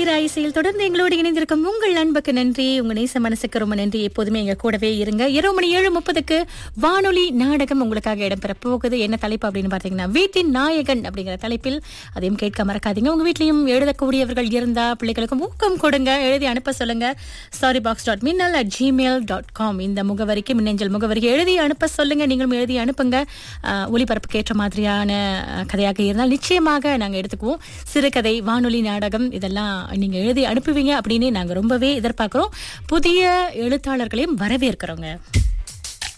தீராயிசையில் தொடர்ந்து எங்களோடு இணைந்திருக்கும் உங்கள் அன்புக்கு நன்றி உங்க நேச மனசுக்கு ரொம்ப நன்றி எப்போதுமே எங்க கூடவே இருங்க இரவு மணி ஏழு முப்பதுக்கு வானொலி நாடகம் உங்களுக்காக இடம்பெற போகுது என்ன தலைப்பு அப்படின்னு பார்த்தீங்கன்னா வீட்டின் நாயகன் அப்படிங்கிற தலைப்பில் அதையும் கேட்க மறக்காதீங்க உங்க வீட்லயும் எழுதக்கூடியவர்கள் இருந்தா பிள்ளைகளுக்கும் ஊக்கம் கொடுங்க எழுதி அனுப்ப சொல்லுங்க sorry box dot Minnal at Gmail dot com இந்த முகவரிக்கு மின்னஞ்சல் முகவரிக்கு எழுதி அனுப்ப சொல்லுங்க நீங்களும் எழுதி அனுப்புங்க அஹ், ஒலிபரப்புக்கு ஏற்ற மாதிரியான அஹ், கதையாக இருந்தால் நிச்சயமாக நாங்க எடுத்துக்குவோம் சிறுகதை வானொலி நாடகம் இதெல்லாம் நீங்க எழுதி அனுப்புவீங்க அப்படின்னு நாங்க ரொம்பவே எதிர்பார்க்கிறோம் புதிய எழுத்தாளர்களையும் வரவேற்கிறோங்க